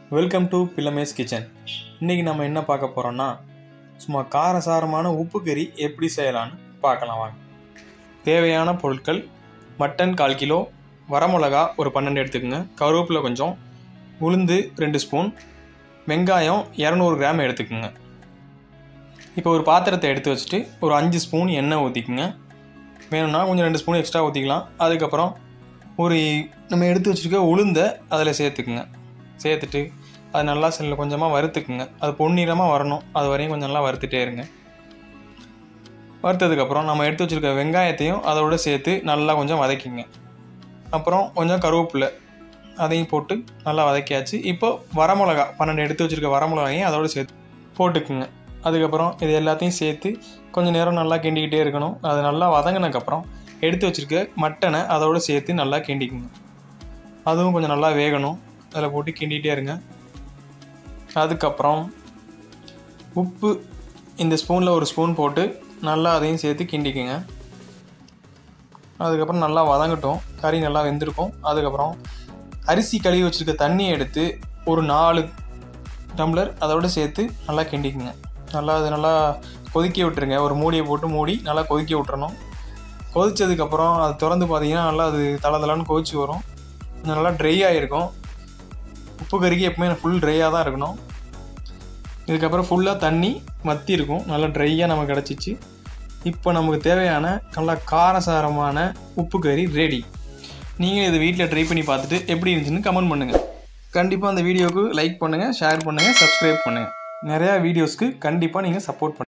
welcome to பில்லமேஸ் kitchen இன்றைக்கி நம்ம என்ன பார்க்க போகிறோம்னா சும்மா காரசாரமான உப்பு கறி எப்படி செய்யலான்னு பார்க்கலாம் வாங்க தேவையான பொருட்கள் மட்டன் கால் கிலோ வரமிளகா ஒரு பன்னெண்டு எடுத்துக்கோங்க கருவேப்பிலை கொஞ்சம் உளுந்து ரெண்டு ஸ்பூன் வெங்காயம் இரநூறு கிராம் எடுத்துக்கோங்க இப்போ ஒரு பாத்திரத்தை எடுத்து வச்சுட்டு ஒரு அஞ்சு ஸ்பூன் எண்ணெய் ஊற்றிக்குங்க வேணும்னா கொஞ்சம் ரெண்டு ஸ்பூன் எக்ஸ்ட்ரா ஊற்றிக்கலாம் அதுக்கப்புறம் ஒரு நம்ம எடுத்து வச்சுருக்க உளுந்தை அதில் சேர்த்துக்குங்க சேர்த்துட்டு அது நல்லா சில கொஞ்சமாக வறுத்துக்குங்க அது பொன்னிறமாக வரணும் அது வரையும் கொஞ்சம் நல்லா வறுத்துட்டே இருங்க வறுத்ததுக்கப்புறம் நம்ம எடுத்து வச்சுருக்க வெங்காயத்தையும் அதோட சேர்த்து நல்லா கொஞ்சம் வதக்கிங்க அப்புறம் கொஞ்சம் கருவேப்பிலை அதையும் போட்டு நல்லா வதக்கியாச்சு இப்போ வரமிளகா பன்னெண்டு எடுத்து வச்சுருக்க வரமிளகாயும் அதோட சேர்த்து போட்டுக்குங்க அதுக்கப்புறம் இது எல்லாத்தையும் சேர்த்து கொஞ்சம் நேரம் நல்லா கிண்டிக்கிட்டே இருக்கணும் அது நல்லா வதங்கினதுக்கப்புறம் எடுத்து வச்சுருக்க மட்டனை அதோடு சேர்த்து நல்லா கிண்டிக்குங்க அதுவும் கொஞ்சம் நல்லா வேகணும் அதில் போட்டு கிண்டிகிட்டே இருங்க அதுக்கப்புறம் உப்பு இந்த ஸ்பூனில் ஒரு ஸ்பூன் போட்டு நல்லா அதையும் சேர்த்து கிண்டிக்குங்க அதுக்கப்புறம் நல்லா வதங்கட்டும் கறி நல்லா வெந்திருக்கும் அதுக்கப்புறம் அரிசி கழுவி வச்சுருக்க தண்ணியை எடுத்து ஒரு நாலு டம்ளர் அதோடு சேர்த்து நல்லா கிண்டிக்குங்க நல்லா அது நல்லா கொதிக்க விட்டுருங்க ஒரு மூடியை போட்டு மூடி நல்லா கொதிக்க விட்டுறணும் கொதிச்சதுக்கப்புறம் அது திறந்து பார்த்தீங்கன்னா நல்லா அது தலை தலைன்னு கொதிச்சு வரும் கொஞ்சம் நல்லா ட்ரை ஆகிருக்கும் உப்பு கறிக்கு எப்பவுமே ஃபுல் ட்ரையாக தான் இருக்கணும் இதுக்கப்புறம் ஃபுல்லாக தண்ணி மத்தி இருக்கும் நல்லா ட்ரையாக நமக்கு கிடச்சிச்சு இப்போ நமக்கு தேவையான நல்லா காரசாரமான உப்பு கறி ரெடி நீங்கள் இதை வீட்டில் ட்ரை பண்ணி பார்த்துட்டு எப்படி இருந்துச்சுன்னு கமெண்ட் பண்ணுங்கள் கண்டிப்பாக அந்த வீடியோவுக்கு லைக் பண்ணுங்கள் ஷேர் பண்ணுங்கள் சப்ஸ்கிரைப் பண்ணுங்கள் நிறையா வீடியோஸ்க்கு கண்டிப்பாக நீங்கள் சப்போர்ட் பண்ணுங்கள்